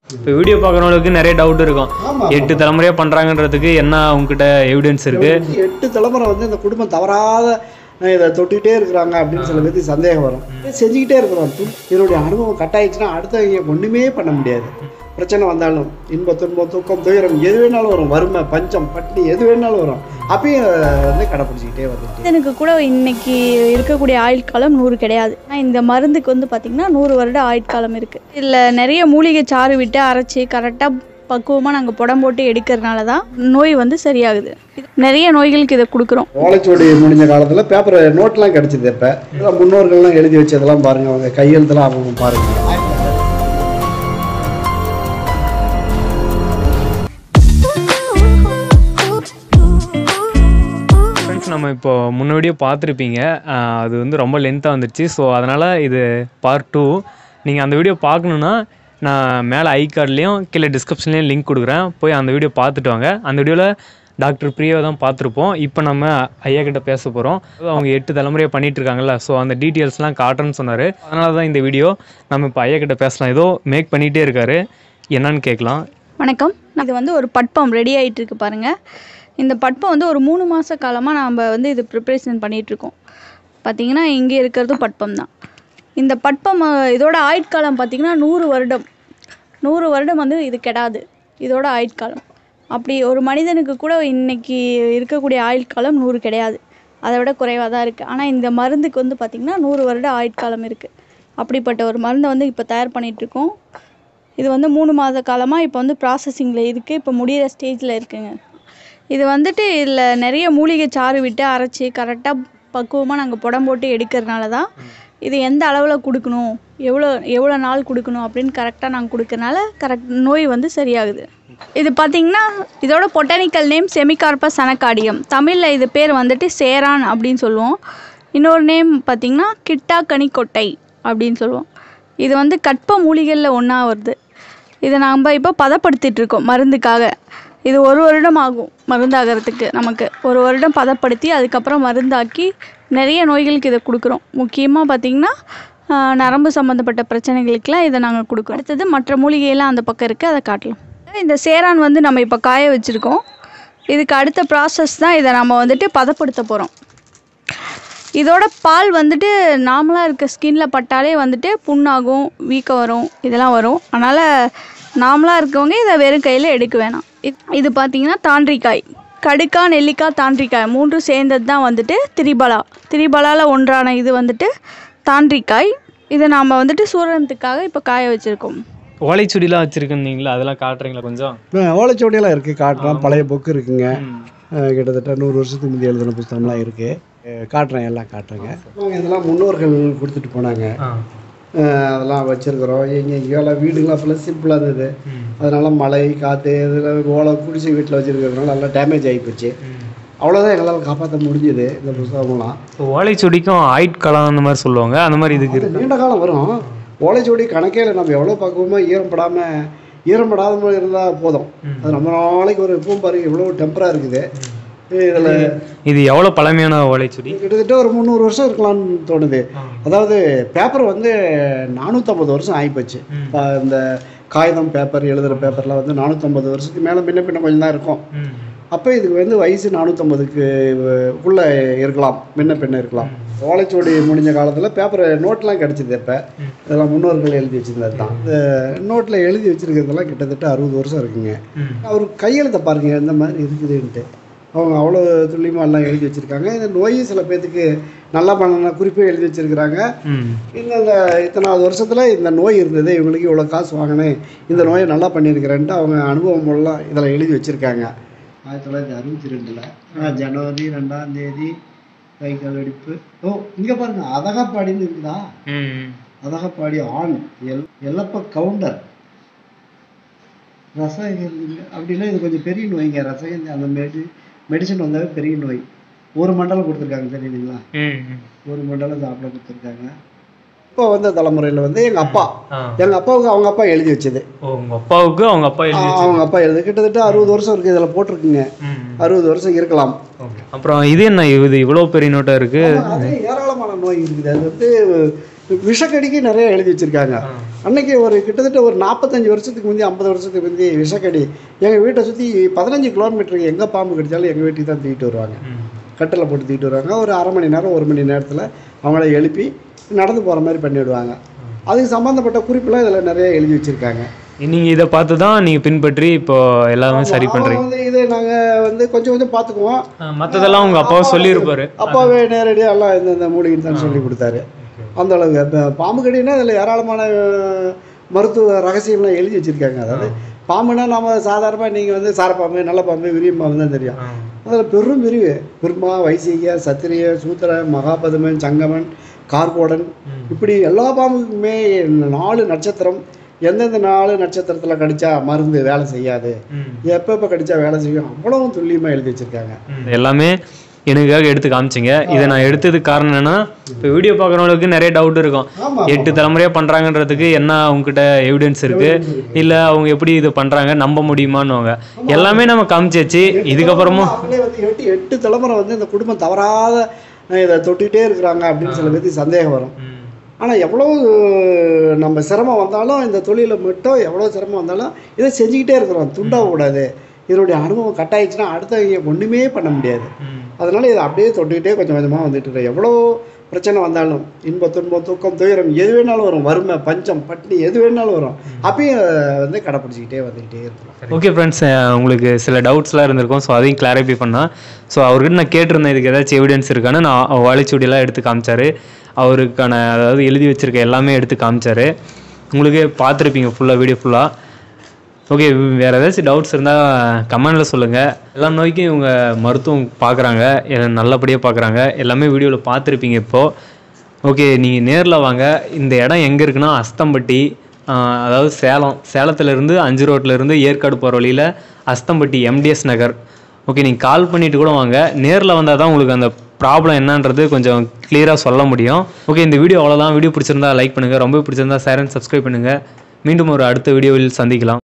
இப்போ வீடியோ பார்க்குறவங்களுக்கு நிறைய டவுட் இருக்கும் ஆமா எட்டு தலைமுறையாக பண்ணுறாங்கன்றதுக்கு என்ன உங்ககிட்ட எவிடன்ஸ் இருக்கு எட்டு தலைமுறை வந்து இந்த குடும்பம் தவறாத அஹ், இதை தொட்டுக்கிட்டே இருக்கிறாங்க அப்படின்னு சில பேருக்கு சந்தேகம் வரும் செஞ்சுக்கிட்டே இருக்கிறோம் து- இதனுடைய அனுபவம் கட்டாயிடுச்சுன்னா அடுத்தவங்க ஒன்றுமே பண்ண முடியாது பிரச்சனை வந்தாலும் இன்ப துன்பம் தூக்கம் துயரம் எது வேணாலும் வரும் வறுமை பஞ்சம் பட்டினி எது வேணாலும் வரும் அப்பயும் அதை வந்து கடைப்பிடிச்சிக்கிட்டே வந்துட்டு எனக்கு கூட இன்னைக்கு இருக்கக்கூடிய ஆயுட்காலம் நூறு கிடையாது ஆனால் இந்த மருந்துக்கு வந்து பார்த்திங்கன்னா நூறு வருட ஆயுட்காலம் இருக்குது இதில் நிறைய மூலிகை சாறு விட்டு அரைச்சி கரெக்டாக பக்குவமாக நாங்கள் புடம் போட்டு எடுக்கிறனால தான் நோய் வந்து சரியாகுது நிறைய நோய்களுக்கு இதை கொடுக்குறோம் ஓலைச்சுவடி முடிஞ்ச காலத்தில் பேப்பர் நோட்லாம் கிடச்சிது இப்போ இதெல்லாம் முன்னோர்கள்லாம் எழுதி வச்சதெல்லாம் பாருங்க அவங்க கையெழுத்தெல்லாம் அவங்க பாருங்க ஃப்ரெண்ட்ஸ் நம்ம இப்போ முன்னாடியே பார்த்துருப்பீங்க ஆஹ் அது வந்து ரொம்ப லென்த்தாக வந்துடுச்சு ஸோ அதனால் இது பார்ட் டூ நீங்கள் அந்த வீடியோ பார்க்கணுன்னா நான் மேலே ஐ கார்ட்லேயும் கீழே டிஸ்கிரிப்ஷன்லேயும் லிங்க் கொடுக்குறேன் போய் அந்த வீடியோ பார்த்துட்டு வாங்க அந்த வீடியோவில் டாக்டர் பிரியாவை தான் பார்த்துருப்போம் இப்போ நம்ம ஐயா கிட்ட பேச போகிறோம் அவங்க எட்டு தலைமுறையாக பண்ணிட்டு இருக்காங்கல்ல ஸோ அந்த டீட்டெயில்ஸ்லாம் காட்டுறேன்னு சொன்னார் அதனால தான் இந்த வீடியோ நம்ம இப்போ ஐயா கிட்ட பேசலாம் ஏதோ மேக் பண்ணிகிட்டே இருக்காரு என்னன்னு கேட்கலாம் வணக்கம் இது வந்து ஒரு பட்பம் ரெடி ஆயிட்டு இருக்கு பாருங்க இந்த பட்பம் வந்து ஒரு மூணு மாத காலமாக நாம் வந்து இது ப்ரிப்ரேஷன் பண்ணிகிட்ருக்கோம் பார்த்தீங்கன்னா இங்கே இருக்கிறதும் பட்பம் தான் இந்த பட்பம் அஹ், இதோட ஆயுட்காலம் பார்த்தீங்கன்னா நூறு வருடம் நூறு வருடம் வந்து இது கெடாது இதோட ஆயுட்காலம் அப்படி ஒரு மனிதனுக்கு கூட இன்னைக்கு இருக்கக்கூடிய ஆயுட்காலம் நூறு கிடையாது அதை விட குறைவாக தான் இருக்குது ஆனால் இந்த மருந்துக்கு வந்து பார்த்திங்கன்னா நூறு வருட ஆயுட்காலம் இருக்குது அப்படிப்பட்ட ஒரு மருந்தை வந்து இப்போ தயார் பண்ணிகிட்ருக்கோம் இது வந்து மூணு மாத காலமாக இப்போ வந்து ப்ராசஸிங்கில் இருக்குது இப்போ முடியிற ஸ்டேஜில் இருக்குங்க இது வந்துட்டு இதில் நிறைய மூலிகை சாறு விட்டு அரைச்சி கரெக்டாக பக்குவமாக நாங்கள் புடம் போட்டு எடுக்கிறனால தான் இது எந்த அளவில் கொடுக்கணும் எவ்வளோ எவ்வளோ நாள் கொடுக்கணும் அப்படின்னு கரெக்டாக நாங்கள் கொடுக்கறனால கரெக்ட் நோய் வந்து சரியாகுது இது பார்த்திங்கன்னா இதோட பொட்டானிக்கல் நேம் செமிகார்பஸ் சனக்காடியம் தமிழில் இது பேர் வந்துட்டு சேரான் அப்படின்னு சொல்லுவோம் இன்னொரு நேம் பார்த்திங்கன்னா கிட்டாக்கனி கொட்டை அப்படின்னு சொல்லுவோம் இது வந்து கற்ப மூலிகைகளில் ஒன்றா வருது இதை நாம் இப்போ பதப்படுத்திட்டு இருக்கோம் மருந்துக்காக இது ஒரு வருடம் ஆகும் மருந்தாகிறதுக்கு நமக்கு ஒரு வருடம் பதப்படுத்தி அதுக்கப்புறம் மருந்தாக்கி நிறைய நோய்களுக்கு இதை கொடுக்குறோம் முக்கியமாக பார்த்திங்கன்னா ஆஹ், நரம்பு சம்மந்தப்பட்ட பிரச்சனைகளுக்கெல்லாம் இதை நாங்கள் கொடுக்குறோம் அடுத்தது மற்ற மூலிகையெல்லாம் அந்த பக்கம் இருக்குது அதை காட்டலாம் இந்த சேரான் வந்து நம்ம இப்போ காய வச்சுருக்கோம் இதுக்கு அடுத்த ப்ராசஸ் தான் இதை நம்ம வந்துட்டு பதப்படுத்த போகிறோம் இதோட பால் வந்துட்டு நார்மலாக இருக்க ஸ்கின்ல பட்டாலே வந்துட்டு புண்ணாகும் வீக்கம் வரும் இதெல்லாம் வரும் அதனால் நார்மலாக இருக்கவங்க இதை வெறும் கையில் எடுக்க வேணாம் இது- இது பார்த்தீங்கன்னா தாண்டிக்காய் கடுக்காய் நெல்லிக்காய் தாண்டிக்காய் மூன்றும் சேர்ந்தது தான் வந்துட்டு திரிபலா திரிபலாவில் ஒன்றான இது வந்துட்டு தாண்டிக்காய் இதை நாம் வந்துட்டு சூரணத்துக்காக இப்போ காய வச்சுருக்கோம் ஓலைச்சுடிலாம் வச்சுருக்கீங்களா அதெல்லாம் காட்டுறீங்களா கொஞ்சம் ஓலைச்சுவடியெல்லாம் இருக்குது காட்டுறோம் பழைய புக்கு இருக்குங்க அஹ் கிட்டத்தட்ட நூறு வருஷத்துக்கு முந்தைய எழுதின புத்தகம்லாம் இருக்குது காட்டுறேன் எல்லாம் காட்டுறேங்க அவங்க இதெல்லாம் முன்னோர்கள் கொடுத்துட்டு போனாங்க அஹ் அதெல்லாம் வச்சுருக்குறோம் எங்கே எங்கேயெல்லாம் வீடுங்களாம் அப்போல்லாம் சிம்பிளாக இருந்தது அதனால மழை காற்று இதில் ஓலை குடிசை வீட்டில் வச்சுருக்கிறதுனால நல்லா டேமேஜ் ஆகி போச்சு அவ்வளோதான் எங்களால் காப்பாற்ற முடிஞ்சது இந்த புத்தகம்லாம் இப்போ ஓலைச்சுடிக்கும் ஆயுட்காலம் அந்த மாதிரி சொல்லுவாங்க அந்த மாதிரி இதுக்கு அது நீண்ட காலம் வரும் ஓலைச்சுவடி கணக்கே இல்லை நம்ம எவ்வளோ பக்குவமாக ஈரப்படாமல் ஈரப்படாத மாதிரி இருந்தால் போதும் அது ரொம்ப நாளைக்கு ஒரு எப்பவும் பாருங்க எவ்வளோ டெம்பராக இருக்குது இதில் இது எவ்வளோ பழமையான ஓலைச்சுடி கிட்டத்தட்ட ஒரு முந்நூறு வருஷம் இருக்கலாம்னு தோணுது அதாவது பேப்பர் வந்து நானூற்றம்பது வருஷம் ஆகிப்போச்சு இப்போ இந்த காகிதம் பேப்பர் எழுதுகிற பேப்பர்லாம் வந்து நானூற்றம்பது வருஷத்துக்கு மேலே முன்ன பின்ன கொஞ்சம் தான் இருக்கும் அப்போ இதுக்கு வந்து வயசு நானூற்றம்பதுக்கு உள்ளே இருக்கலாம் முன்ன பின்ன இருக்கலாம் ஓலைச்சுவடி முடிஞ்ச காலத்தில் பேப்பர் நோட்லாம் கிடச்சிது இப்போ இதெல்லாம் முன்னோர்கள் எழுதி வச்சிருந்தது தான் இந்த நோட்டில் எழுதி வச்சிருக்கிறதெல்லாம் கிட்டத்தட்ட அறுபது வருஷம் இருக்குங்க அவர் கையெழுத்தை பாருங்க எந்த மாதிரி இருக்குதுன்ட்டு அவங்க அவ்வளோ துல்லியமாக எல்லாம் எழுதி வச்சுருக்காங்க இந்த நோயும் சில பேர்த்துக்கு நல்லா பண்ண குறிப்பே எழுதி வச்சிருக்கிறாங்க இந்த இந்த இத்தனாவது வருஷத்தில் இந்த நோய் இருந்தது இவங்களுக்கு இவ்வளோ காசு வாங்கினேன் இந்த நோயை நல்லா பண்ணியிருக்கிறேன்ட்டு அவங்க அனுபவம் எல்லாம் இதில் எழுதி வச்சுருக்காங்க ஆயிரத்தி தொள்ளாயிரத்தி அறுபத்தி ரெண்டில் ஜனவரி ரெண்டாம் தேதி கை கால் வெடிப்பு ஓ இங்கே பாருங்க அதகப்பாடின்னு இருக்குதா அதகப்பாடி ஆண் எல் எல்லப்ப கவுண்டர் ரசகல் அப்படின்னா இது கொஞ்சம் பெரிய நோய்ங்க ரசகல் அந்த மெடி மெடிசன் வந்தாவே பெரிய நோய் ஒரு மண்டலம் கொடுத்துருக்காங்க தெரியுதுங்களா ஒரு மண்டலம் சாப்பிட கொடுத்துருக்காங்க இப்போ வந்த தலைமுறையில் வந்து எங்கள் அப்பா எங்கள் அப்பாவுக்கு அவங்க அப்பா எழுதி வச்சது உங்க அப்பாவுக்கு அவங்க அப்பா எழுதி ஆ, அவங்க அப்பா எழுதி கிட்டத்தட்ட அறுபது வருஷம் இருக்குது இதில் போட்டிருக்குங்க அறுபது வருஷம் இருக்கலாம் அப்புறம் இது என்ன இது இவ்வளோ பெரிய நோட்டா இருக்கு ஆமா, அது ஏராளமான நோய் இருக்குது அது வந்து விஷக்கடிக்கு நிறைய எழுதி வச்சிருக்காங்க அன்னைக்கு ஒரு கிட்டத்தட்ட ஒரு நாற்பத்தஞ்சு வருஷத்துக்கு முந்தி ஐம்பது வருஷத்துக்கு முந்தி விஷக்கடி எங்கள் வீட்டை சுற்றி பதினஞ்சு கிலோமீட்டருக்கு எங்கே பாம்பு கடிச்சாலும் எங்கள் வீட்டுக்கு தான் தூக்கிட்டு வருவாங்க கட்டில் போட்டு தூக்கிட்டு வருவாங்க ஒரு அரை மணி நேரம் ஒரு மணி நேரத்தில் அவங்கள எழுப்பி நடந்து போகிற மாதிரி பண்ணிவிடுவாங்க அதுக்கு சம்மந்தப்பட்ட குறிப்பெல்லாம் இதில் நிறைய எழுதி வச்சுருக்காங்க நீங்கள் இதை பார்த்து தான் நீங்கள் பின்பற்றி இப்போ எல்லாமே சரி பண்ணுறீங்க வந்து இது நாங்கள் வந்து கொஞ்சம் கொஞ்சம் பார்த்துக்குவோம் மற்றதெல்லாம் உங்கள் அப்பாவும் சொல்லியிருப்பாரு அப்பாவே நேரடியாக எல்லாம் இந்த இந்த மூலிகை தான் சொல்லி கொடுத்தாரு அந்த அளவுக்கு இப்போ பாம்பு கடினா இதில் ஏராளமான அஹ், மருத்துவ ரகசியம்லாம் எழுதி வச்சுருக்காங்க அதாவது பாம்புனா நம்ம சாதாரணமாக நீங்கள் வந்து சாரப்பாம்பு நல்ல பாம்பு விரியம் பாம்பு தான் தெரியும் அதில் பெரும் விரிவு பெருமா வைசிக சத்திரிய சூத்திர மகாபதுமன் சங்கமன் கார்கோடன் இப்படி எல்லா பாம்புக்குமே நாலு நட்சத்திரம் எந்தெந்த நாலு நட்சத்திரத்தில் கடிச்சா மருந்து வேலை செய்யாது எப்போ எப்போ கடிச்சா வேலை செய்யும் அவ்வளவும் துல்லியமாக எழுதி வச்சுருக்காங்க எல்லாமே எனக்காக எடுத்து காமிச்சிங்க இதை நான் எடுத்ததுக்கு காரணம் என்னன்னா இப்போ வீடியோ பார்க்குறவங்களுக்கு நிறைய டவுட் இருக்கும் ஆமாம் எட்டு தலைமுறையாக பண்ணுறாங்கன்றதுக்கு என்ன அவங்ககிட்ட எவிடன்ஸ் இருக்கு இல்லை அவங்க எப்படி இது பண்ணுறாங்க நம்ப முடியுமான்னுவாங்க எல்லாமே நம்ம காமிச்சாச்சு இதுக்கப்புறமும் அவங்களே வந்து எட்டு எட்டு தலைமுறை வந்து இந்த குடும்பம் தவறாத அஹ், இதை தொட்டுக்கிட்டே இருக்கிறாங்க அப்படின்னு சில பேருக்கு சந்தேகம் வரும் ஆனால் எவ்வளோ நம்ம சிரமம் வந்தாலும் இந்த தொழிலை மட்டும் எவ்வளோ சிரமம் வந்தாலும் இதை செஞ்சுக்கிட்டே இருக்கிறோம் துண்டாக கூடாது இதனுடைய அனுபவம் கட்டாயிடுச்சுன்னா அடுத்தவங்க ஒன்றுமே பண்ண முடியாது அதனால இதை அப்படியே தொட்டுக்கிட்டே கொஞ்சம் கொஞ்சமாக வந்துட்டு இருக்கோம் எவ்வளோ பிரச்சனை வந்தாலும் இன்பம் துன்பம் தூக்கம் துயரம் எது வேணாலும் வரும் வறுமை பஞ்சம் பட்டினி எது வேணாலும் வரும் அப்பயும் வந்து கடைப்பிடிச்சிக்கிட்டே வந்துக்கிட்டே இருக்கிறோம் ஓகே ஃப்ரெண்ட்ஸ் உங்களுக்கு சில டவுட்ஸ்லாம் இருந்திருக்கும் ஸோ அதையும் கிளாரிஃபை பண்ணா ஸோ அவர்கிட்ட நான் கேட்டிருந்தேன் இதுக்கு ஏதாச்சும் எவிடன்ஸ் இருக்கான்னு நான் வாழைச்சூடியெல்லாம் எடுத்து காமிச்சாரு அவருக்கான அதாவது எழுதி வச்சிருக்க எல்லாமே எடுத்து காமிச்சாரு உங்களுக்கே பார்த்துருப்பீங்க ஃபுல்லாக வீடியோ ஃபுல்லாக ஓகே வேறு ஏதாச்சும் டவுட்ஸ் இருந்தால் கமெண்டில் சொல்லுங்கள் எல்லா நோய்க்கும் இவங்க மருத்துவம் பார்க்குறாங்க நல்லபடியாக பார்க்குறாங்க எல்லாமே வீடியோவில் பார்த்துருப்பீங்க இப்போது ஓகே நீங்கள் நேரில் வாங்க இந்த இடம் எங்கே இருக்குன்னா அஸ்தம்பட்டி ஆஹ், அதாவது சேலம் சேலத்துலேருந்து அஞ்சு ரோட்லேருந்து ஏற்காடு போகிற வழியில் அஸ்தம்பட்டி எம்டிஎஸ் நகர் ஓகே நீங்கள் கால் பண்ணிட்டு கூட வாங்க நேரில் வந்தால் தான் உங்களுக்கு அந்த ப்ராப்ளம் என்னன்றது கொஞ்சம் கிளியராக சொல்ல முடியும் ஓகே இந்த வீடியோ அவ்வளோதான் வீடியோ பிடிச்சிருந்தா லைக் பண்ணுங்கள் ரொம்ப பிடிச்சிருந்தா ஷேர் அண்ட் சப்ஸ்கிரைப் பண்ணுங்கள் மீண்டும் ஒரு அடுத்த வீடியோவில் சந்திக்கலாம்